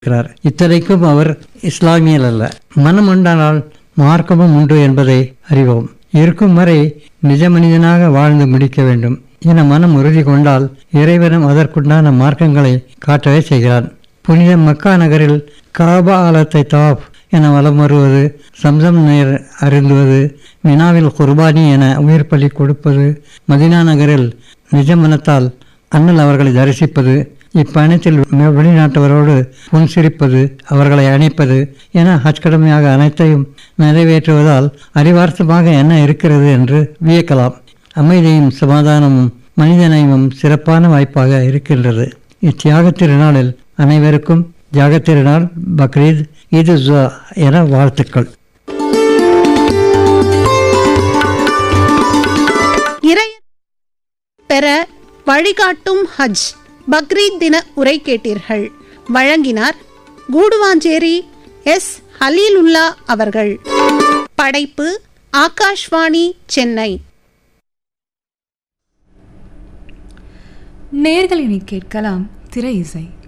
இருக்கிறார் இத்தனைக்கும் அவர் இஸ்லாமியர் அல்ல மனம் உண்டானால் மார்க்கமும் உண்டு என்பதை அறிவோம் இருக்கும் வரை நிஜ மனிதனாக வாழ்ந்து முடிக்க வேண்டும் என மனம் உறுதி கொண்டால் இறைவனும் அதற்குண்டான மார்க்கங்களை காட்டவே செய்கிறான் புனித மக்கா நகரில் காபா ஆலத்தை தாப் என வலம் வருவது சம்சம் நீர் அருந்துவது மினாவில் குர்பானி என உயிர் பலி கொடுப்பது மதினா நகரில் நிஜ மனத்தால் அண்ணல் அவர்களை தரிசிப்பது இப்பயணத்தில் வெ- வெளிநாட்டவரோடு புன்சிரிப்பது அவர்களை அணைப்பது என ஹஜ் கடமையாக அனைத்தையும் நிறைவேற்றுவதால் அறிவார்த்தமாக என்ன இருக்கிறது என்று வியக்கலாம் அமைதியும் சமாதானமும் மனிதநேயமும் சிறப்பான வாய்ப்பாக இருக்கின்றது இத்தியாக திருநாளில் அனைவருக்கும் தியாக திருநாள் பக்ரீத் ஈது ஜுவா என வாழ்த்துக்கள் இறை பெற வழிகாட்டும் ஹஜ் பக்ரீத் தின உரை கேட்டீர்கள் வழங்கினார் கூடுவாஞ்சேரி எஸ் ஹலீலுல்லா அவர்கள் படைப்பு ஆகாஷ்வாணி சென்னை நேர்களினை கேட்கலாம் திரை இசை